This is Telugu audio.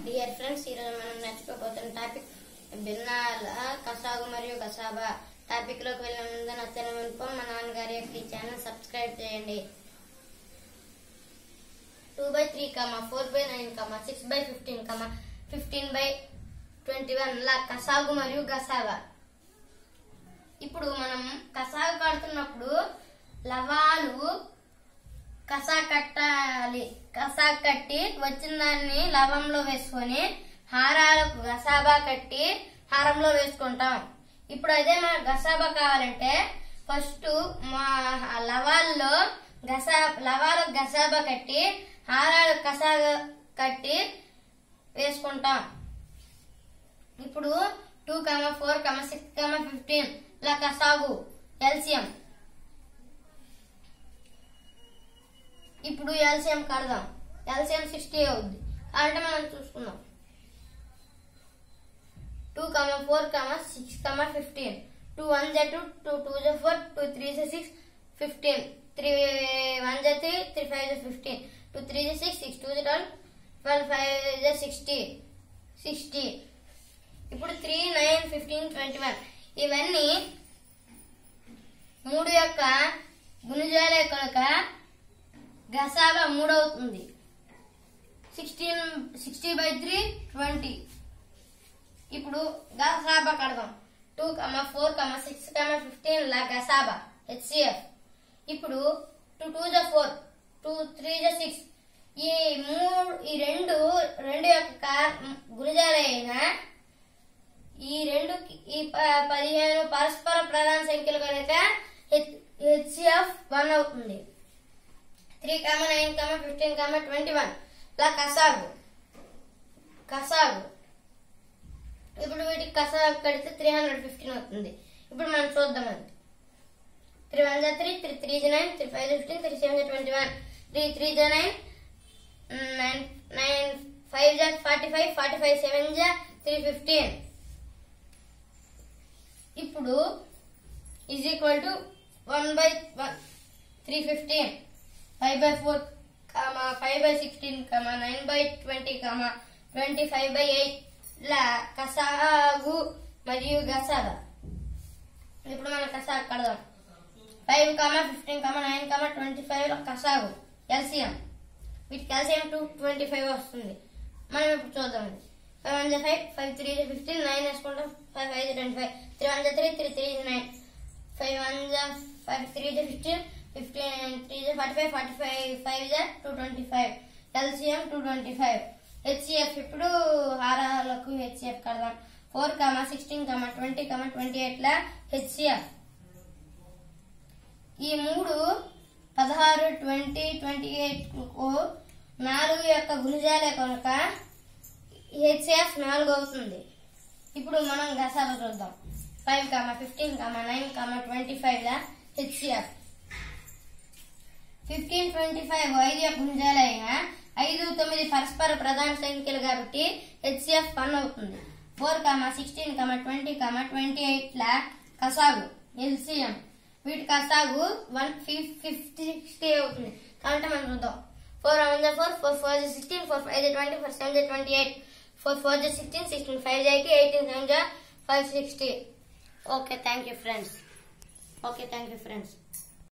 డియర్ ఫ్రెండ్స్ ఈరోజు మనం నేర్చుకోబోతున్న టాపిక్ భిన్నాల కసాగు మరియు కసాబా టాపిక్ లోకి వెళ్ళే ముందు నచ్చని మునుపు మా నాన్నగారి యొక్క ఈ ఛానల్ సబ్స్క్రైబ్ చేయండి two by three comma four by nine comma six by fifteen comma fifteen by twenty one లా కసాగు మరియు గసాబా ఇప్పుడు మనం కసాగు కడుతున్నప్పుడు లవాలు కసా కట్టాలి కసా కట్టి వచ్చిన దాన్ని లవంలో వేసుకొని హారాలకు గసాబా కట్టి హారంలో వేసుకుంటాం ఇప్పుడు అదే మన గసాబా కావాలంటే ఫస్ట్ మా లవాల్లో గసా లవాలకు గసాబా కట్టి హారాలు కసా కట్టి వేసుకుంటాం ఇప్పుడు two comma four comma six comma fifteen ఇలా కసాగు ఎల్సిఎం ఇప్పుడు ఎల్సిఎం కడదాం ఎల్సిఎం సిక్స్టీ అవుద్ది కాబట్టి మనం చూసుకుందాం two comma four comma six comma fifteen two one జా టూ టూ టూ జా ఫోర్ టూ త్రీ జా సిక్స్ ఫిఫ్టీన్ త్రీ వన్ జా త్రీ త్రీ ఫైవ్ జా ఫిఫ్టీన్ టూ త్రీ జా సిక్స్ సిక్స్ టూ జా ట్వెల్వ్ ట్వెల్వ్ ఫైవ్ జా సిక్స్టీ సిక్స్టీ ఇప్పుడు three nine fifteen twenty one ఇవన్నీ మూడు యొక్క గుణిజాలే కనుక గసాబా మూడు అవుతుంది sixteen sixty by three twenty ఇప్పుడు గసాబా కడదాం two comma four comma six comma fifteen లా గసాబా హెచ్సిఎఫ్ ఇప్పుడు టూ టూ జా ఫోర్ టూ త్రీ జా సిక్స్ ఈ మూడు ఈ రెండు రెండు యొక్క గుణిజాలైన ఈ రెండు ఈ ప- పదిహేను పరస్పర ప్రధాన సంఖ్యలు కనుక హెచ్సిఎఫ్ వన్ అవుతుంది three comma nine comma fifteen comma twenty one ఇలా కసాగు కసాగు ఇప్పుడు వీటికి కసాగు కడితే త్రీ హండ్రెడ్ ఫిఫ్టీన్ అవుతుంది ఇప్పుడు మనం చూద్దాం అది త్రీ వన్ జా త్రీ త్రీ త్రీ జా nine three five fifteen three seven జా ట్వంటీ వన్ త్రీ త్రీ జా నైన్ నైన్ నైన్ ఫైవ్ జా forty five forty five seven జా త్రీ ఫిఫ్టీన్ ఇప్పుడు is equal to one by one three fifteen five by four comma five by sixteen comma nine by twenty comma twenty five by eight ఇలా కసాగు మరియు గసాద ఇప్పుడు మనం కసాగు కడదాం five comma fifteen comma nine comma twenty five లో కసాగు ఎల్సిఎం వీటికి ఎల్సిఎం టూ ట్వంటీ ఫైవ్ వస్తుంది మనం ఇప్పుడు చూద్దాం ఇది ఫైవ్ వన్ జా ఫైవ్ ఫైవ్ త్రీ జా ఫిఫ్టీన్ నైన్ వేసుకుంటాం ఫైవ్ ఫైవ్ జా ట్వంటీ ఫైవ్ త్రీ వన్ జా త్రీ త్రీ త్రీ జా నైన్ ఫైవ్ వన్ జా ఫైవ్ త్రీ జా ఫిఫ్టీన్ ఫిఫ్టీన్ త్రీ జా forty five forty five five జా two twenty five LCM two twenty five HCF ఇప్పుడు హారాలకు హెచ్సిఎఫ్ కడదాం four comma sixteen comma twenty comma twenty eight లా హెచ్సిఎఫ్ ఈ మూడు పదహారు ట్వంటీ ట్వంటీ ఎయిట్ నాలుగు యొక్క గుణిజాలే కనుక హెచ్ఎఫ్ నాలుగు అవుతుంది ఇప్పుడు మనం గసాలు చూద్దాం five comma fifteen comma nine comma twenty five లా హెచ్సిఎఫ్ ఫిఫ్టీన్ ట్వంటీ ఫైవ్ ఐదు యొక్క గుణిజాలైన ఐదు తొమ్మిది పరస్పర ప్రధాన సంఖ్యలు కాబట్టి హెచ్సిఎఫ్ వన్ అవుతుంది four comma sixteen comma twenty comma twenty eight లా కసాగు ఎల్సిఎం వీటి కసాగు వన్ ఫిఫ్టీ సిక్స్టీ అవుతుంది కాబట్టి మనం చూద్దాం ఫోర్ వన్ జా ఫోర్ ఫోర్ ఫోర్ జా సిక్స్టీన్ ఫోర్ ఫైవ్ జా ట్వంటీ ఫోర్ సెవెన్ జా ట్వంటీ ఎయిట్ ఫోర్ ఫోర్ జా సిక్స్టీన్ సిక్స్టీన్ ఫైవ్ జా ఎయిటీ ఎయిటీన్ సెవెన్ జా five sixty okay thank you friends okay thank you friends